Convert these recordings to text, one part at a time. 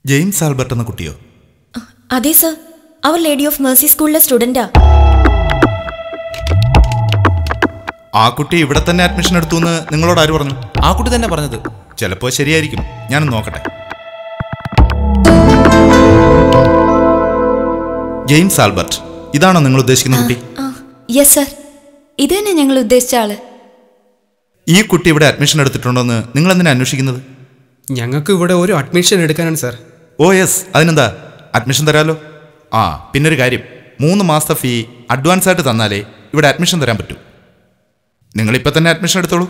James Albert എന്ന കുട്ടിയോ അതെ സർ അവർ ലേഡി ഓഫ് മേഴ്സി സ്കൂളിലെ സ്റ്റുഡൻറ്റാ ആ കുട്ടി ഇവിടെ തന്നെ അഡ്മിഷൻ എടുത്തു എന്ന് നിങ്ങളോട് ആര് പറഞ്ഞു ആ കുട്ടി തന്നെ പറഞ്ഞത് ചിലപ്പോൾ ശരിയായിരിക്കും ഞാനൊന്ന് നോക്കട്ടെ ജെയിംസ് ആൽബർട്ട് ഇതാണോ നിങ്ങൾ ഉദ്ദേശിക്കുന്ന കുട്ടി ആ യെസ് സർ ഇത് തന്നെ ഞങ്ങൾ ഉദ്ദേശിച്ച ആള് ഈ കുട്ടി ഇവിടെ അഡ്മിഷൻ എടുത്തിട്ടുണ്ടോന്ന് നിങ്ങൾ എന്തിനാ അന്വേഷിക്കുന്നത് ഞങ്ങൾക്ക് ഇവിടെ ഒരു അഡ്മിഷൻ എടുക്കാനാണ് സാർ ഓ യെസ് അതിനെന്താ അഡ്മിഷൻ തരാലോ ആ പിന്നൊരു കാര്യം മൂന്ന് മാസത്തെ ഫീ അഡ്വാൻസ് ആയിട്ട് തന്നാലേ ഇവിടെ അഡ്മിഷൻ തരാൻ പറ്റൂ നിങ്ങൾ ഇപ്പം തന്നെ അഡ്മിഷൻ എടുത്തോളൂ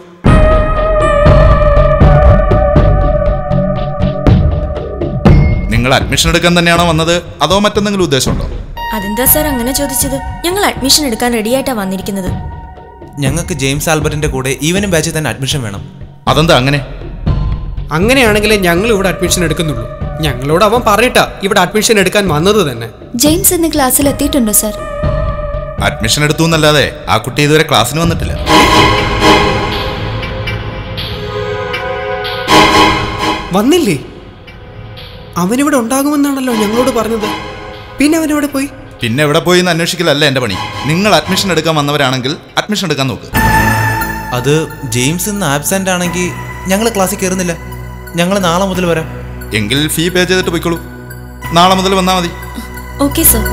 നിങ്ങൾ അഡ്മിഷൻ എടുക്കാൻ തന്നെയാണോ വന്നത് അതോ മറ്റെന്തെങ്കിലും ഉദ്ദേശമുണ്ടോ അതെന്താ സാർ അങ്ങനെ ചോദിച്ചത് ഞങ്ങൾ അഡ്മിഷൻ എടുക്കാൻ റെഡിയായിട്ടാ വന്നിരിക്കുന്നത് ഞങ്ങൾക്ക് ജെയിംസ് ആൽബർട്ടിന്റെ കൂടെ ഈവനും ബാച്ചിൽ തന്നെ അഡ്മിഷൻ വേണം അതെന്താ അങ്ങനെ അങ്ങനെയാണെങ്കിലേ ഞങ്ങൾ ഇവിടെ അഡ്മിഷൻ എടുക്കുന്നുള്ളൂ ഞങ്ങളോട് അവൻ പറഞ്ഞിട്ടാ ഇവിടെ അഡ്മിഷൻ എടുക്കാൻ വന്നത് തന്നെ ജെയിംസ് ഇന്ന് ക്ലാസ്സിൽ എത്തിയിട്ടുണ്ടോ സർ അഡ്മിഷൻ എടുത്തു എന്നല്ലാതെ ആ കുട്ടി ഇതുവരെ ക്ലാസ്സിന് വന്നിട്ടില്ല വന്നില്ലേ അവനിവിടെ ഉണ്ടാകുമെന്നാണല്ലോ ഞങ്ങളോട് പറഞ്ഞത് പിന്നെ അവനെവിടെ പോയി പിന്നെ എവിടെ പോയി എന്ന് അന്വേഷിക്കലല്ല എൻ്റെ പണി നിങ്ങൾ അഡ്മിഷൻ എടുക്കാൻ വന്നവരാണെങ്കിൽ അഡ്മിഷൻ എടുക്കാൻ നോക്ക് അത് ജെയിംസ് ഇന്ന് ആബ്സെന്റ് ആണെങ്കിൽ ഞങ്ങൾ ക്ലാസ്സിൽ കയറുന്നില്ല ഞങ്ങൾ നാളെ മുതൽ വരാം എങ്കിൽ ഫീ പേ ചെയ്തിട്ട് പോയിക്കോളൂ നാളെ മുതൽ വന്നാൽ മതി ഓക്കെ സർ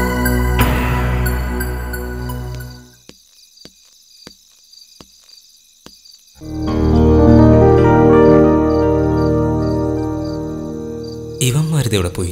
ഇവന്മാരിത് എവിടെ പോയി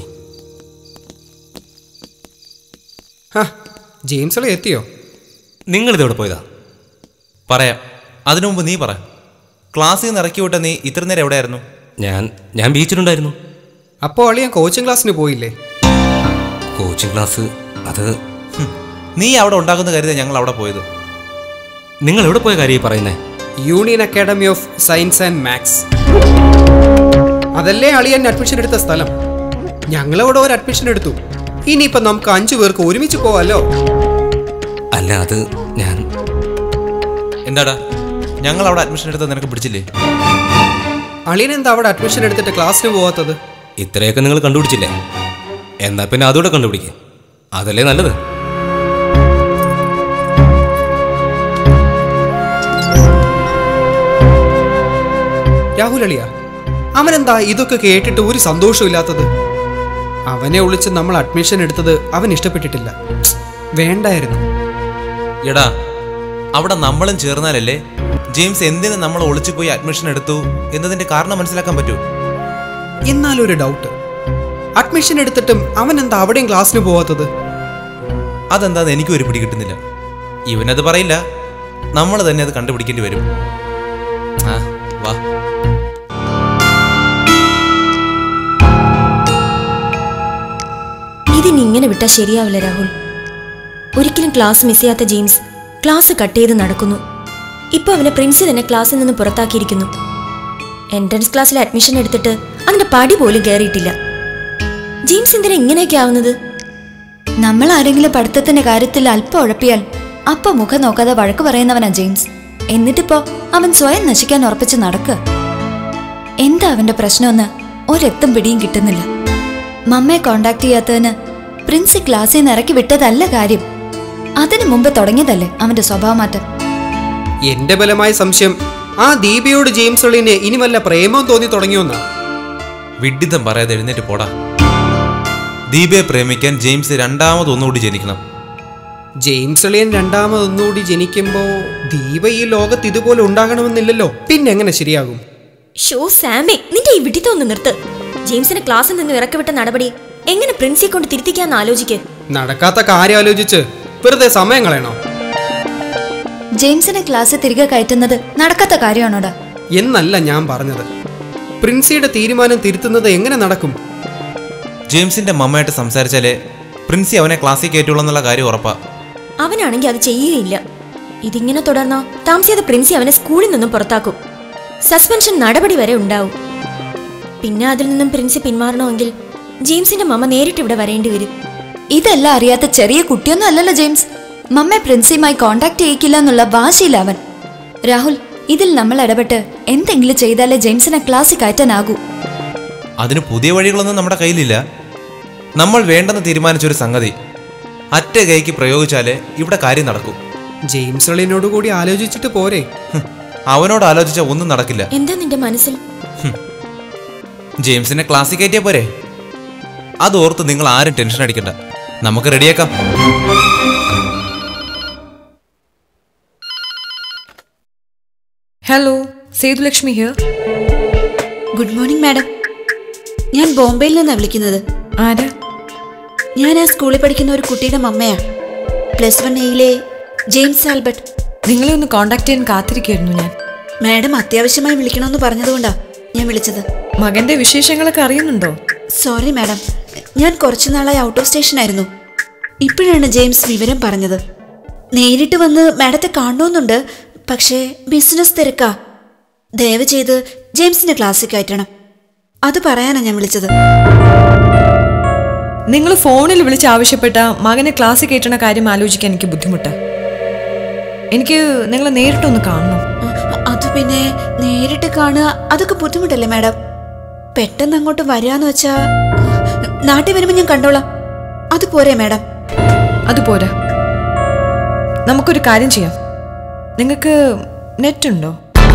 ഹാ ജെയിംസ് എത്തിയോ നിങ്ങളിത് എവിടെ പോയതാ പറയാം അതിനു മുമ്പ് നീ പറ ക്ലാസ്സിൽ നിന്ന് ഇറക്കി വിട്ട നീ ഇത്ര നേരം എവിടെയായിരുന്നു ഞാൻ ഞാൻ ബീച്ചിലുണ്ടായിരുന്നു അപ്പോൾ അളിയൻ കോച്ചിങ് ക്ലാസ്സിന് പോയില്ലേ കോച്ചിങ് ക്ലാസ് അത് ഹും, നീ അവിടെ ഉണ്ടാക്കുന്ന കരുതി ഞങ്ങൾ അവിടെ പോയത് നിങ്ങൾ എവിടെ പോയ കാര്യം പറയുന്നേ union academy of science and maths അതല്ലേ അളിയൻ അഡ്മിഷൻ എടുത്ത സ്ഥലം ഞങ്ങളവിടെ ഒരു അഡ്മിഷൻ എടുത്തു ഇനിയിപ്പം നമുക്ക് അഞ്ചു പേർക്ക് ഒരുമിച്ച് പോവാലോ അല്ല അത് ഞാൻ എന്താടാ ഞങ്ങൾ അവിടെ അഡ്മിഷൻ എടുത്തത് നിനക്ക് പിടിച്ചില്ലേ അളിയൻ എന്താ അവിടെ അഡ്മിഷൻ എടുത്തിട്ട് ക്ലാസ്സിന് പോവാത്തത് ഇത്രയൊക്കെ നിങ്ങൾ കണ്ടുപിടിച്ചില്ലേ എന്നാ പിന്നെ അതുകൂടെ കണ്ടുപിടിക്കുക അതല്ലേ നല്ലത് രാഹുൽ അളിയ അവനെന്താ ഇതൊക്കെ കേട്ടിട്ട് ഒരു സന്തോഷമില്ലാത്തത് അവനെ ഒളിച്ച് നമ്മൾ അഡ്മിഷൻ എടുത്തത് അവൻ ഇഷ്ടപ്പെട്ടിട്ടില്ല ഛ്, വേണ്ടായിരുന്നു എടാ അവിടെ നമ്മളും ചേർന്നാലല്ലേ ജെയിംസ് എന്തിന് നമ്മൾ ഒളിച്ചു പോയി അഡ്മിഷൻ എടുത്തു എന്നതിന്റെ കാരണം മനസ്സിലാക്കാൻ പറ്റൂ എന്നാലൊരു ഡൗട്ട് അഡ്മിഷൻ എടുത്തിട്ടും അവൻ എന്താ അവിടെയും ക്ലാസ്സിന് പോവാത്തത് അതെന്താന്ന് എനിക്കും ഒരു പിടി കിട്ടുന്നില്ല ഇവനത് പറയില്ല നമ്മൾ തന്നെ അത് കണ്ടുപിടിക്കേണ്ടി വരും ആ വാ ഇതിനി ഇങ്ങനെ വിട്ടാൽ ശരിയാവില്ല രാഹുൽ ഒരിക്കലും ക്ലാസ് മിസ് ചെയ്യാത്ത ജെയിംസ് ക്ലാസ് കട്ട് ചെയ്ത് നടക്കുന്നു ഇപ്പൊ അവനെ പ്രിൻസി തന്നെ ക്ലാസ്സിൽ നിന്ന് പുറത്താക്കിയിരിക്കുന്നു എൻട്രൻസ് ക്ലാസ്സിൽ അഡ്മിഷൻ എടുത്തിട്ട് അതിന്റെ പടി പോലും കയറിയിട്ടില്ല ജെയിംസ് എന്തിനാ ഇങ്ങനെയൊക്കെ ആവുന്നത് നമ്മൾ ആരെങ്കിലും പഠിത്തത്തിന്റെ കാര്യത്തിൽ അല്പം ഉഴപ്പിയാൽ അപ്പൊ മുഖം നോക്കാതെ വഴക്ക് പറയുന്നവനാ ജെയിംസ് എന്നിട്ടിപ്പോ അവൻ സ്വയം നശിക്കാൻ ഉറപ്പിച്ച് നടക്കുക എന്താ അവന്റെ പ്രശ്നമെന്ന് ഒരെത്തും പിടിയും കിട്ടുന്നില്ല മമ്മയെ കോണ്ടാക്ട് ചെയ്യാത്തതിന് പ്രിൻസി ക്ലാസ്സിൽ നിന്ന് ഇറക്കി വിട്ടതല്ല കാര്യം അതിനു മുമ്പ് തുടങ്ങിയതല്ലേ അവന്റെ സ്വഭാവമാറ്റം എന്റെ ബലമായ സംശയം ആ ദീപയോട് ജെയിംസ് ഒളിന് ഇനി വല്ല പ്രേമവും തോന്നി തുടങ്ങിയോന്നാ വിഡ്ഢിത്തം പറയാതെ എഴുന്നേറ്റ് പോടാ ദീപയെ പ്രേമിക്കാൻ ജെയിംസ് രണ്ടാമത് ഒന്നുകൂടി ജനിക്കണം ജെയിംസ് എളിയൻ രണ്ടാമതൊന്നുകൂടി ജനിക്കുമ്പോ ദീപ ഈ ലോകത്ത് ഇതുപോലെ ഉണ്ടാകണമെന്നില്ലല്ലോ പിന്നെ എങ്ങനെ ശരിയാകും ഷോ സാമേ നിന്റെ ഈ വിഡിത്തം ഒന്ന് നിർത്ത് ജെയിംസിനെ ക്ലാസ്സിൽ നിന്ന് ഇറക്കിവിട്ട നടപടി എങ്ങനെ പ്രിൻസിയെ കൊണ്ട് തിരുത്തിക്കാന്ന് ആലോചിക്ക് നടക്കാത്ത കാര്യം ആലോചിച്ച് വെറുതെ സമയം കളയണോ ജെയിംസിനെ ക്ലാസ്സിൽ തിരികെ കയറ്റുന്നത് നടക്കാത്ത കാര്യമാണോടാ എന്നല്ല ഞാൻ പറഞ്ഞത് പ്രിൻസിയുടെ തീരുമാനം തിരുത്തുന്നത് എങ്ങനെ നടക്കും ജെയിംസിന്റെ മമ്മയായിട്ട് സംസാരിച്ചാലേ പ്രിൻസി അവനെ ക്ലാസ്സിൽ കയറ്റുള്ളൂ എന്നുള്ള കാര്യം ഉറപ്പാ അവനാണെങ്കിൽ അത് ചെയ്യുകയില്ല ഇതിങ്ങനെ തുടർന്നാ താമസിയാതെ പ്രിൻസി അവനെ സ്കൂളിൽ നിന്നും പുറത്താക്കും സസ്പെൻഷൻ നടപടി വരെ ഉണ്ടാവും പിന്നെ അതിൽ നിന്നും പ്രിൻസി പിന്മാറണമെങ്കിൽ ജെയിംസിന്റെ മമ്മ നേരിട്ട് ഇവിടെ വരേണ്ടി വരും ഇതെല്ലാം അറിയാത്ത ചെറിയ കുട്ടിയൊന്നും അല്ലല്ലോ ജെയിംസ് മമ്മയെ പ്രിൻസിയുമായി കോണ്ടാക്ട് ചെയ്യിക്കില്ല എന്നുള്ള വാശിയില്ല അവൻ രാഹുൽ ഇതിൽ നമ്മൾ ഇടപെട്ട് എന്തെങ്കിലും ചെയ്താലേ ജെയിംസിനെ ക്ലാസ്സിൽ കയറ്റാനാകൂ അതിന് പുതിയ വഴികളൊന്നും നമ്മുടെ കയ്യിലില്ല നമ്മൾ വേണ്ടെന്ന് തീരുമാനിച്ചൊരു സംഗതി അറ്റ കൈക്ക് പ്രയോഗിച്ചാലേ ഇവിടെ കാര്യം നടക്കൂ ജെയിംസ് അളിയനോട് കൂടി ആലോചിച്ചിട്ട് പോരെ ഹും, അവനോട് ആലോചിച്ച ഒന്നും നടക്കില്ല എന്താ നിന്റെ മനസ്സിൽ ജെയിംസിനെ ക്ലാസ്സിൽ കയറ്റിയാ പോരെ അതോർത്ത് നിങ്ങൾ ആരും ടെൻഷൻ അടിക്കണ്ട നമുക്ക് റെഡിയാക്കാം hello Sethulakshmi here good morning madam ഞാൻ ബോംബെയിൽ നിന്നാണ് വിളിക്കുന്നത് ആരാ ഞാൻ ആ സ്കൂളിൽ പഠിക്കുന്ന ഒരു കുട്ടിയുടെ മമ്മയാ പ്ലസ് വൺ എയിലെ ജെയിംസ് ആൽബർട്ട് നിങ്ങളെ ഒന്ന് കോണ്ടാക്ട് ചെയ്യാൻ കാത്തിരിക്കുകയായിരുന്നു ഞാൻ മാഡം അത്യാവശ്യമായി വിളിക്കണമെന്ന് പറഞ്ഞതുകൊണ്ടാ ഞാൻ വിളിച്ചത് മകന്റെ വിശേഷങ്ങളൊക്കെ അറിയുന്നുണ്ടോ സോറി മാഡം ഞാൻ കുറച്ചു നാളായി ഔട്ട് ഓഫ് സ്റ്റേഷൻ ആയിരുന്നു ഇപ്പോഴാണ് ജെയിംസ് വിവരം പറഞ്ഞത് നേരിട്ട് വന്ന് മാഡത്തെ കാണണമെന്നുണ്ട് പക്ഷേ ബിസിനസ് തിരക്കാ ദയവ് ചെയ്ത് ജെയിംസിന്റെ ക്ലാസ്സിൽ കയറ്റണം അത് പറയാനാണ് ഞാൻ വിളിച്ചത് നിങ്ങൾ ഫോണിൽ വിളിച്ച് ആവശ്യപ്പെട്ട മകനെ ക്ലാസ്സിൽ കയറ്റണ കാര്യം ആലോചിക്കാൻ എനിക്ക് ബുദ്ധിമുട്ടാ എനിക്ക് നിങ്ങളെ നേരിട്ടൊന്ന് കാണണം അ- അത് പിന്നെ നേരിട്ട് കാണുക അതൊക്കെ ബുദ്ധിമുട്ടല്ലേ മാഡം പെട്ടെന്ന് അങ്ങോട്ട് വരാന്ന് വെച്ചാ നാട്ടിൽ വരുമ്പോൾ ഞാൻ കണ്ടോളാം അത് പോരെ മാഡം അതുപോരാ നമുക്കൊരു കാര്യം ചെയ്യാം നിങ്ങൾക്ക് നെറ്റ് ഉണ്ടോ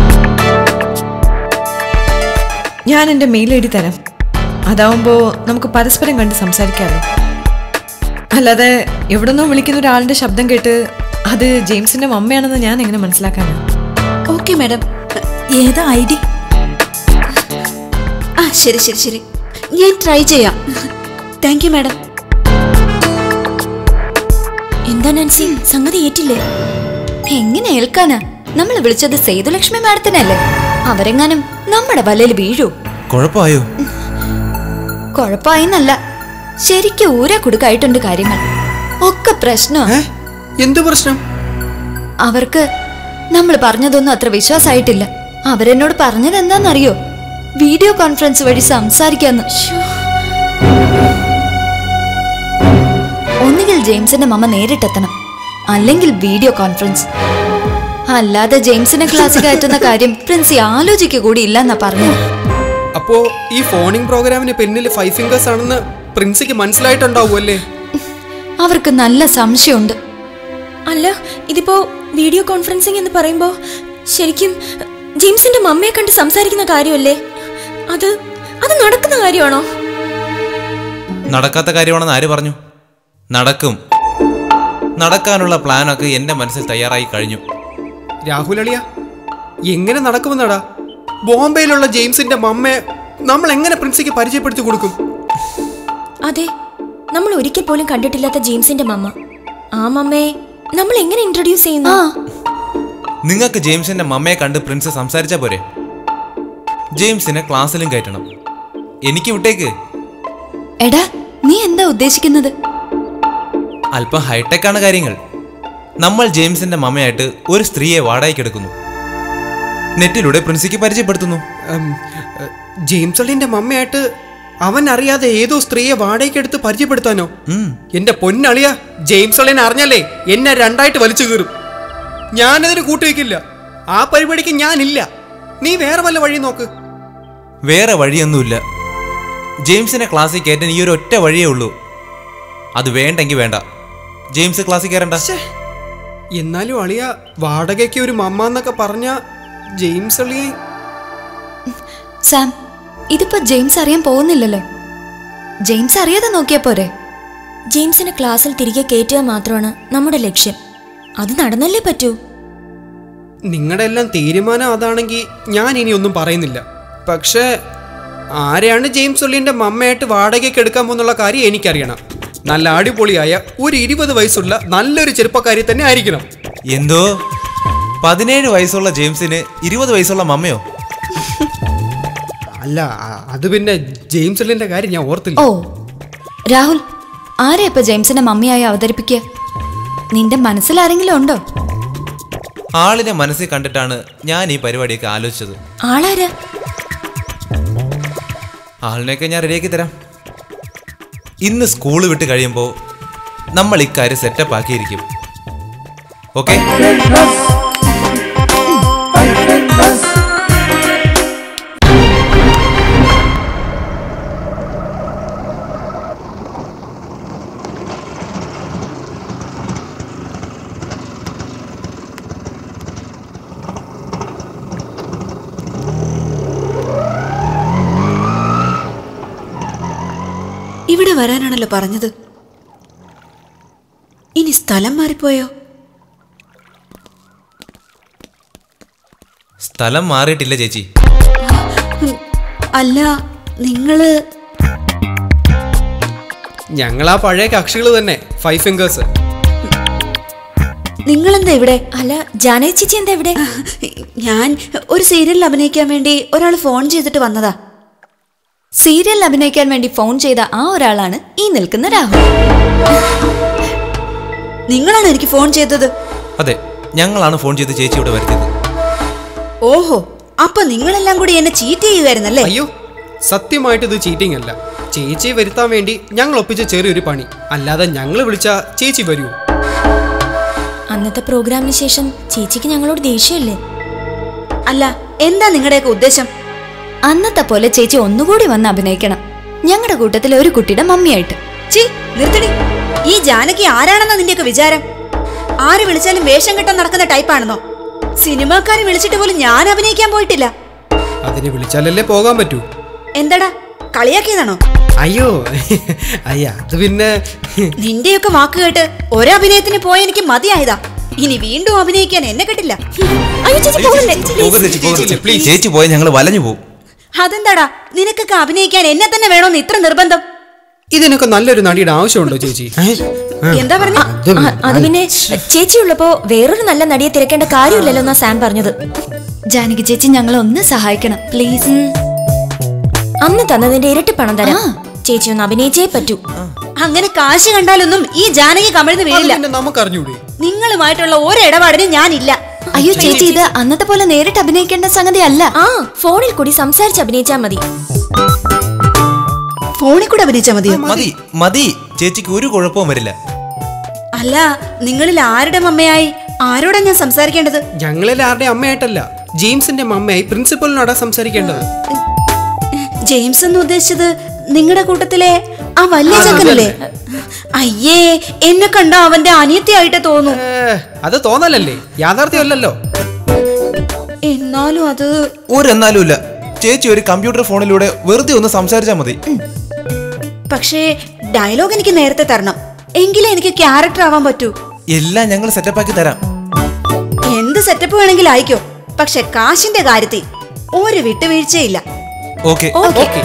ഞാൻ എൻ്റെ മെയിൽ ഐ ഡി തരാം അതാവുമ്പോൾ നമുക്ക് പരസ്പരം കണ്ട് സംസാരിക്കാമല്ലോ അല്ലാതെ എവിടുന്നോ വിളിക്കുന്ന ഒരാളിൻ്റെ ശബ്ദം കേട്ട് അത് ജെയിംസിൻ്റെ മമ്മയാണെന്ന് ഞാൻ എങ്ങനെ മനസ്സിലാക്കാനാണ് ഓക്കെ മാഡം ഏതാ ഐ ഡി ആ ശരി ശരി ശരി ഞാൻ ട്രൈ ചെയ്യാം താങ്ക് യു മാഡം എന്താ നാൻസി സംഗതി ഏറ്റില്ലേ എങ്ങനെ ഏൽക്കാനാ നമ്മൾ വിളിച്ചത് സേതുലക്ഷ്മി മാഡത്തിനല്ലേ അവരെങ്ങാനും നമ്മുടെ വലയിൽ വീഴൂ കുഴപ്പമായോ കുഴപ്പമായിന്നല്ല ശരിക്കും ഊരെ കൊടുക്കായിട്ടുണ്ട് കാര്യങ്ങൾ ഒക്കെ പ്രശ്നമാ ഏ എന്ത് പ്രശ്നം അവർക്ക് നമ്മൾ പറഞ്ഞതൊന്നും അത്ര വിശ്വാസമായിട്ടില്ല അവരെന്നോട് പറഞ്ഞത് എന്താണെന്നറിയോ വീഡിയോ കോൺഫറൻസ് വഴി സംസാരിക്കാന്ന് ഒന്നുകിൽ ജെയിംസിന്റെ മമ്മ നേരിട്ടെത്തണം അല്ലെങ്കിൽ വീഡിയോ കോൺഫറൻസ് അല്ലാതെ ജെയിംസിനെ ക്ലാസ്സിൽ കയറ്റുന്ന കാര്യം പ്രിൻസി ആലോചിക്കുക കൂടി ഇല്ലെന്നാ പറഞ്ഞു അപ്പോ ഈ ഫോണിംഗ് പ്രോഗ്രാമിന് പിന്നിൽ ഫൈവ് ഫിംഗേഴ്സ് ആണെന്ന് പ്രിൻസിക്ക് മനസ്സിലായിട്ടുണ്ടാവുമല്ലേ അവർക്ക് നല്ല സംശയമുണ്ട് അല്ല ഇതിപ്പോ വീഡിയോ കോൺഫറൻസിംഗ് എന്ന് പറയുമ്പോ ശരിക്കും ജെയിംസിന്റെ മമ്മയെ കണ്ട് സംസാരിക്കുന്ന കാര്യമല്ലേ അത് അത് നടക്കുന്ന കാര്യമാണോ നടക്കാത്ത കാര്യമാണെന്ന് ആര് പറഞ്ഞു നടക്കും നടക്കാനുള്ള പ്ലാനൊക്കെ എൻ്റെ മനസ്സിൽ തയ്യാറായി കഴിഞ്ഞു രാഹുൽ അളിയ എങ്ങനെ നടക്കുമെന്നാടാ ബോംബെയിലുള്ള ജെയിംസിന്റെ മമ്മയെ നമ്മൾ എങ്ങനെ പ്രിൻസിക്ക് പരിചയപ്പെടുത്തി കൊടുക്കും അതെ നമ്മൾ ഒരിക്കൽ പോലും കണ്ടിട്ടില്ലാത്ത ജെയിംസിന്റെ മമ്മ ആ മമ്മയെ നമ്മൾ എങ്ങനെ ഇൻട്രൊഡ്യൂസ് ചെയ്യുന്നു ആ നിങ്ങൾക്ക് ജെയിംസിന്റെ മമ്മയെ കണ്ട് പ്രിൻസ് സംസാരിച്ചാ പോരെ ജെയിംസിനെ ക്ലാസ്സിലും കയറ്റണം എനിക്ക് വിട്ടേക്ക് എടാ നീ എന്താ ഉദ്ദേശിക്കുന്നത് അല്പം ഹൈടെക് ആണ് കാര്യങ്ങൾ നമ്മൾ ജെയിംസിന്റെ മമ്മയായിട്ട് ഒരു സ്ത്രീയെ വാടകയ്ക്കെടുക്കുന്നു നെറ്റിലൂടെ പ്രിൻസിക്ക് പരിചയപ്പെടുത്തുന്നു ഉം, ഏ, ജെയിംസ് അളിന്റെ മമ്മയായിട്ട് അവൻ അറിയാതെ ഏതോ സ്ത്രീയെ വാടകയ്ക്കെടുത്ത് പരിചയപ്പെടുത്താനോ ഉം. എന്റെ പൊന്നളിയ ജെയിംസ് അളിയൻ അറിഞ്ഞാലേ എന്നെ രണ്ടായിട്ട് വലിച്ചു കീറും ഞാനതിന് കൂട്ടുവെക്കില്ല ആ പരിപാടിക്ക് ഞാനില്ല നീ വേറെ വല്ല വഴി നോക്ക് വേറെ വഴിയൊന്നുമില്ല ജെയിംസിനെ ക്ലാസ്സിൽ കയറ്റാൻ ഈ ഒരു ഒറ്റ വഴിയേ ഉള്ളൂ അത് വേണ്ടെങ്കിൽ വേണ്ട ജെയിംസ് ക്ലാസ്സിൽ കയറണ്ട ശ്ശേ. എന്നാലും അളിയ വാടകയ്ക്ക് ഒരു മമ്മ എന്നൊക്കെ പറഞ്ഞ ജെയിംസ് അളിയെ സാം ഇതിപ്പോ ജെയിംസ് അറിയാൻ പോകുന്നില്ലല്ലോ ജെയിംസ് അറിയാതെ നോക്കിയാ പോരെ ജെയിംസിനെ ക്ലാസ്സിൽ തിരികെ കയറ്റുക മാത്രമാണ് നമ്മുടെ ലക്ഷ്യം അത് നടന്നല്ലേ പറ്റൂ നിങ്ങളുടെ എല്ലാം തീരുമാനം അതാണെങ്കിൽ ഞാൻ ഇനി ഒന്നും പറയുന്നില്ല പക്ഷേ ആരെയാണ് ജെയിംസ് ഒള്ളിൻ്റെ മമ്മയായിട്ട് വാടകയ്ക്ക് എടുക്കാൻ പോകുന്നുള്ള കാര്യം എനിക്കറിയണം നല്ല അടിപൊളിയായ ഒരു ഇരുപത് വയസ്സുള്ള നല്ലൊരു ചെറുപ്പക്കാരി തന്നെ ആയിരിക്കണം എന്തോ പതിനേഴ് വയസ്സുള്ള ജെയിംസിന് ഇരുപത് വയസ്സുള്ള മമ്മയോ അല്ല അ- അത് പിന്നെ ജെയിംസ് ഒള്ളിൻ്റെ കാര്യം ഞാൻ ഓർത്തില്ല ഓ രാഹുൽ ആരെയാ ഇപ്പൊ ജെയിംസിനെ മമ്മിയായി അവതരിപ്പിക്കുക നിന്റെ മനസ്സിൽ ആരെങ്കിലും ഉണ്ടോ ആളിനെ മനസ്സിൽ കണ്ടിട്ടാണ് ഞാൻ ഈ പരിപാടിയൊക്കെ ആലോചിച്ചത് ആളാരാ ആളിനെയൊക്കെ ഞാൻ റെഡിയാക്കി തരാം ഇന്ന് സ്കൂൾ വിട്ട് കഴിയുമ്പോൾ നമ്മൾ ഇക്കാര്യം സെറ്റപ്പ് ആക്കിയിരിക്കും ഓക്കെ ഇവിടെ വരാനാണല്ലോ പറഞ്ഞത് ഇനി സ്ഥലം മാറിപ്പോയോ സ്ഥലം മാറിയിട്ടില്ല ചേച്ചി ഉം, അല്ല നിങ്ങള് ഞങ്ങൾ ആ പഴയ കക്ഷികൾ തന്നെ ഫൈവ് ഫിംഗേഴ്സ് നിങ്ങളെന്താ ഇവിടെ അല്ല ജാനകി ചേച്ചി എന്താ ഇവിടെ ഞാൻ ഒരു സീരിയലിൽ അഭിനയിക്കാൻ വേണ്ടി ഒരാൾ ഫോൺ ചെയ്തിട്ട് വന്നതാ സീരിയലിൽ അഭിനയിക്കാൻ വേണ്ടി ഫോൺ ചെയ്ത ആ ഒരാളാണ് ഈ നിൽക്കുന്ന രാഹുൽ നിങ്ങളാണ് എനിക്ക് ഫോൺ ചെയ്തത് അതെ ഞങ്ങളാണ് ഫോൺ ചെയ്ത് ചേച്ചി ഇവിടെ വരുത്തിയത് ഓഹോ അപ്പൊ നിങ്ങളെല്ലാം കൂടി എന്നെ ചീറ്റ് ചെയ്യുമായിരുന്നല്ലേ അയ്യോ സത്യമായിട്ട് ഇത് ചീറ്റിംഗ് അല്ല ചേച്ചിയെ വരുത്താൻ വേണ്ടി ഞങ്ങൾ ഒപ്പിച്ച ചെറിയൊരു പണി അല്ലാതെ ഞങ്ങൾ വിളിച്ച ചേച്ചി വരൂ അന്നത്തെ പ്രോഗ്രാമിന് ശേഷം ചേച്ചിക്ക് ഞങ്ങളോട് ദേഷ്യമല്ലേ അല്ല എന്താ നിങ്ങളുടെയൊക്കെ ഉദ്ദേശം അന്നത്തെ പോലെ ചേച്ചി ഒന്നുകൂടി വന്ന് അഭിനയിക്കണം ഞങ്ങളുടെ കൂട്ടത്തിൽ ഒരു കുട്ടിയുടെ മമ്മിയായിട്ട് ചീ നിർത്തടി ഈ ജാനകി ആരാണെന്നാ നിന്റെയൊക്കെ വിചാരം ആര് വിളിച്ചാലും വേഷം കെട്ടാൻ നടക്കുന്ന ടൈപ്പാണെന്നോ സിനിമാക്കാരെ വിളിച്ചിട്ട് പോലും ഞാൻ അഭിനയിക്കാൻ പോയിട്ടില്ല അതിനെ വിളിച്ചാലല്ലേ പോകാൻ പറ്റൂ എന്താടാ കളിയാക്കിയതാണോ അയ്യോ അയ്യ അത് പിന്നെ നിന്റെയൊക്കെ വാക്ക് കേട്ട് ഒരഭിനയത്തിന് പോയ എനിക്ക് മതിയായതാ ഇനി വീണ്ടും അഭിനയിക്കാൻ എന്നെ കിട്ടില്ല അയ്യോ ചേച്ചി പോകല്ലേ പോകരുത് ചേച്ചി, പോകരുത്. ചേച്ചി പോയാൽ ഞങ്ങൾ വലഞ്ഞു പോകും അതെന്താടാ നിനക്കൊക്കെ അഭിനയിക്കാൻ എന്നെ തന്നെ വേണോന്ന് ഇത്ര നിർബന്ധം ഇതിനൊക്കെ നല്ലൊരു നടിയുടെ ആവശ്യമുണ്ടോ ചേച്ചി എന്താ പറഞ്ഞ അത് പിന്നെ ചേച്ചി ഉള്ളപ്പോ വേറൊരു നല്ല നടിയെ തിരക്കേണ്ട കാര്യമില്ലല്ലോ എന്നാ സാം പറഞ്ഞത് ജാനകി ചേച്ചി ഞങ്ങളെ ഒന്ന് സഹായിക്കണം പ്ലീസ് അന്ന് തന്നതിന്റെ ഇരട്ടി പണം തരാം ചേച്ചി ഒന്ന് അഭിനയിച്ചേ പറ്റൂ അങ്ങനെ കാശ് കണ്ടാലൊന്നും ഈ ജാനകി കമിഴ്ന്ന് വീഴില്ല നമുക്ക് അറിഞ്ഞൂടെ നിങ്ങളുമായിട്ടുള്ള ഒരു ഇടപാടിനും ഞാനില്ല അയ്യോ ചേച്ചി ഇത് അന്നത്തെ പോലെ നേരിട്ട് അഭിനയിക്കേണ്ട സംഗതി അല്ല ആ ഫോണിൽ കൂടി സംസാരിച്ച് അഭിനയിച്ചാ മതി ഫോണിൽ കൂടെ അഭിനയിച്ചാ മതിയോ മതി മതി ചേച്ചിക്ക് ഒരു കുഴപ്പവും വരില്ല അല്ല നിങ്ങളിൽ ആരുടെ മമ്മയായി ആരോടാ ഞാൻ സംസാരിക്കേണ്ടത് ഞങ്ങളിൽ ആരുടെ അമ്മയായിട്ടല്ല ജെയിംസിന്റെ മമ്മയായി പ്രിൻസിപ്പലിനോടാ സംസാരിക്കേണ്ടത് ജെയിംസ് എന്ന് ഉദ്ദേശിച്ചത് നിങ്ങളുടെ കൂട്ടത്തിലെ ആ വലിയ ചക്കനല്ലേ അയ്യേ എന്നെ കണ്ട അവന്റെ അനിയത്തിയായിട്ട് തോന്നും ഏ, അത് തോന്നലല്ലേ യാഥാർത്ഥ്യമല്ലല്ലോ എന്നാലും അത് ഒരെന്നാലും ഇല്ല ചേച്ചി ഒരു കമ്പ്യൂട്ടർ ഫോണിലൂടെ വെറുതെ ഒന്ന് സംസാരിച്ചാൽ മതി പക്ഷേ ഡയലോഗ് എനിക്ക് നേരത്തെ തരണം എങ്കിലേ എനിക്ക് ക്യാരക്ടർ ആവാൻ പറ്റൂ എല്ലാം ഞങ്ങൾ സെറ്റപ്പാക്കി തരാം എന്ത് സെറ്റപ്പ് വേണമെങ്കിലും അയക്കോ പക്ഷെ കാശിന്റെ കാര്യത്തിൽ ഒരു വിട്ടുവീഴ്ചയില്ല ഓക്കെ ഓക്കെ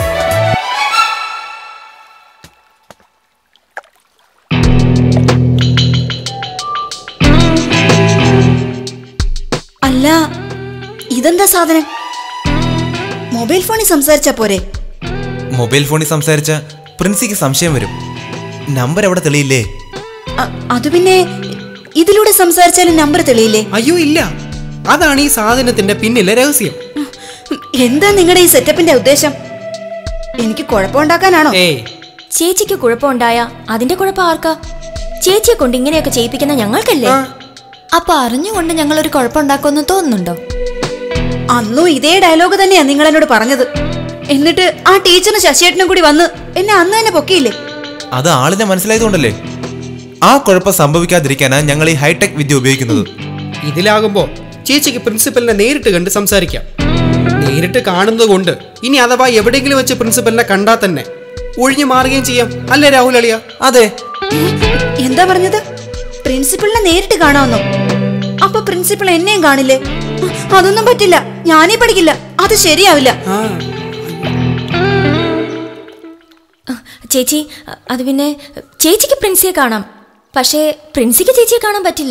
അല്ല ഇതെന്താ സാധനം മൊബൈൽ ഫോണിൽ സംസാരിച്ചാ പോരെ മൊബൈൽ ഫോണിൽ സംസാരിച്ച പ്രിൻസിക്ക് സംശയം വരും നമ്പർ എവിടെ തെളിയില്ലേ അ- അത് പിന്നെ ഇതിലൂടെ സംസാരിച്ചാലും നമ്പർ തെളിയില്ലേ അയ്യോ ഇല്ല അതാണ് ഈ സാധനത്തിന്റെ പിന്നിലെ രഹസ്യം എന്താ നിങ്ങളുടെ ഈ സെറ്റപ്പിന്റെ ഉദ്ദേശം എനിക്ക് കുഴപ്പമുണ്ടാക്കാനാണോ ഏയ് ചേച്ചിക്ക് കുഴപ്പമുണ്ടായ അതിന്റെ കുഴപ്പം ആർക്കാ ചേച്ചിയെ കൊണ്ട് ഇങ്ങനെയൊക്കെ ചെയ്യിപ്പിക്കുന്ന ഞങ്ങൾക്കല്ലേ അപ്പൊ അറിഞ്ഞുകൊണ്ട് ഞങ്ങൾ ഒരു കുഴപ്പമുണ്ടാക്കുമെന്ന് തോന്നുന്നുണ്ടോ അന്നും ഇതേ ഡയലോഗ് തന്നെയാ നിങ്ങൾ എന്നോട് പറഞ്ഞത് എന്നിട്ട് ആ ടീച്ചറും ശശിയേട്ടനും കൂടി വന്ന് എന്നെ അന്ന് തന്നെ പൊക്കിയില്ലേ അത് ആളിനെ മനസ്സിലായതുകൊണ്ടല്ലേ ആ കുഴപ്പം സംഭവിക്കാതിരിക്കാനാണ് ഞങ്ങൾ ഈ ഹൈടെക് വിദ്യ ഉപയോഗിക്കുന്നത് ഇതിലാകുമ്പോ ചേച്ചിക്ക് പ്രിൻസിപ്പലിനെ നേരിട്ട് കണ്ട് സംസാരിക്കാം നേരിട്ട് കാണുന്നത് കൊണ്ട് ഇനി അഥവാ എവിടെയെങ്കിലും വെച്ച് പ്രിൻസിപ്പലിനെ കണ്ടാൽ തന്നെ ഒഴിഞ്ഞു മാറുകയും ചെയ്യാം അല്ലേ രാഹുൽ അളിയ അതെ എന്താ പറഞ്ഞത് പ്രിൻസിപ്പളിനെ നേരിട്ട് കാണാമെന്നോ അപ്പൊ പ്രിൻസിപ്പൾ എന്നെയും കാണില്ലേ അതൊന്നും പറ്റില്ല ഞാനേ പഠിക്കില്ല അത് ശരിയാവില്ല ചേച്ചി അത് പിന്നെ ചേച്ചിക്ക് പ്രിൻസിയെ കാണാം പക്ഷേ പ്രിൻസിക്ക് ചേച്ചിയെ കാണാൻ പറ്റില്ല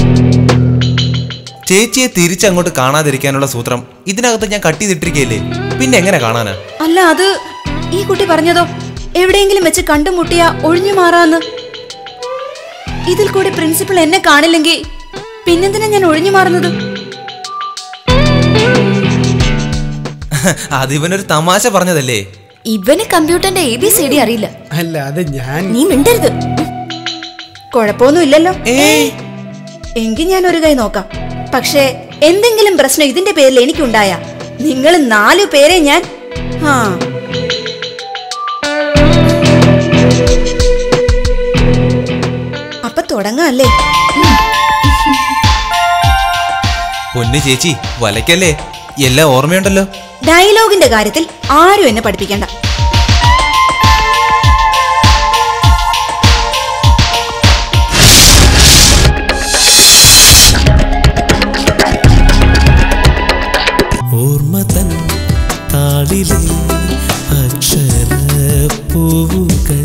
ചേച്ചിയെ തിരിച്ചങ്ങോട്ട് കാണാതിരിക്കാനുള്ള സൂത്രം ഇതിനകത്ത് ഞാൻ കട്ട് ചെയ്തിട്ടിരിക്കയില്ലേ പിന്നെ എങ്ങനെ കാണാനാ അല്ല അത് ഈ കുട്ടി പറഞ്ഞതോ എവിടെയെങ്കിലും വെച്ച് കണ്ടുമുട്ടിയ ഒഴിഞ്ഞു മാറാന്ന് ഇതിൽ കൂടി പ്രിൻസിപ്പൾ എന്നെ കാണില്ലെങ്കിൽ പിന്നെന്തിനാ ഞാൻ ഒഴിഞ്ഞു മാറുന്നത് അത് ഇവനൊരു തമാശ പറഞ്ഞതല്ലേ ഇവന് കമ്പ്യൂട്ടറിന്റെ എ ബി സി ഡി അറിയില്ല അല്ല അത് ഞാൻ നീ മിണ്ടരുത് കുഴപ്പമൊന്നും ഇല്ലല്ലോ ഏയ് എങ്കിൽ ഞാൻ ഒരു കൈ നോക്കാം പക്ഷേ എന്തെങ്കിലും പ്രശ്നം ഇതിന്റെ പേരിൽ എനിക്കുണ്ടായ നിങ്ങൾ നാലു പേരെ ഞാൻ ആ അപ്പൊ തുടങ്ങാം അല്ലേ പൊന്നു ചേച്ചി വലയ്ക്കല്ലേ എല്ലാം ഓർമ്മയുണ്ടല്ലോ ഡയലോഗിന്റെ കാര്യത്തിൽ ആരും എന്നെ പഠിപ്പിക്കണ്ട തൻ താളിലെ അക്ഷരപ്പൂവുകൾ